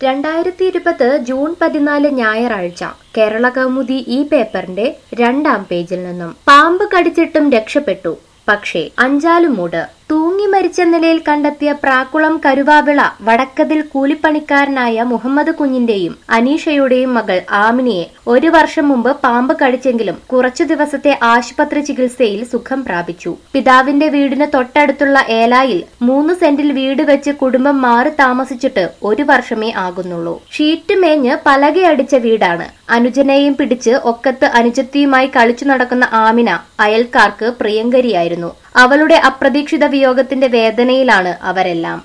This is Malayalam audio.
രണ്ടായിരത്തി ഇരുപത് ജൂൺ പതിനാല് ഞായറാഴ്ച കേരള കൗമുദി ഈ പേപ്പറിന്റെ രണ്ടാം പേജിൽ നിന്നും പാമ്പ് കടിച്ചിട്ടും രക്ഷപ്പെട്ടു പക്ഷേ അഞ്ചാലുമൂട് തൂങ്ങി മരിച്ച നിലയിൽ കണ്ടെത്തിയ പ്രാക്കുളം കരുവാവിള വടക്കതിൽ കൂലിപ്പണിക്കാരനായ മുഹമ്മദ് കുഞ്ഞിന്റെയും അനീഷയുടെയും മകൾ ആമിനയെ ഒരു വർഷം മുമ്പ് പാമ്പ് കടിച്ചെങ്കിലും കുറച്ചു ദിവസത്തെ ആശുപത്രി ചികിത്സയിൽ സുഖം പ്രാപിച്ചു പിതാവിന്റെ വീടിന് തൊട്ടടുത്തുള്ള ഏലായിൽ മൂന്ന് സെന്റിൽ വീട് വെച്ച് കുടുംബം മാറി താമസിച്ചിട്ട് ഒരു വർഷമേ ആകുന്നുള്ളൂ ഷീറ്റ് മേഞ്ഞ് പലകയടിച്ച വീടാണ് അനുജനെയും പിടിച്ച് ഒക്കത്ത് അനുജത്തിയുമായി കളിച്ചു നടക്കുന്ന ആമിന അയൽക്കാർക്ക് പ്രിയങ്കരിയായിരുന്നു അവളുടെ അപ്രതീക്ഷിത വിയോഗത്തിന്റെ വേദനയിലാണ് അവരെല്ലാം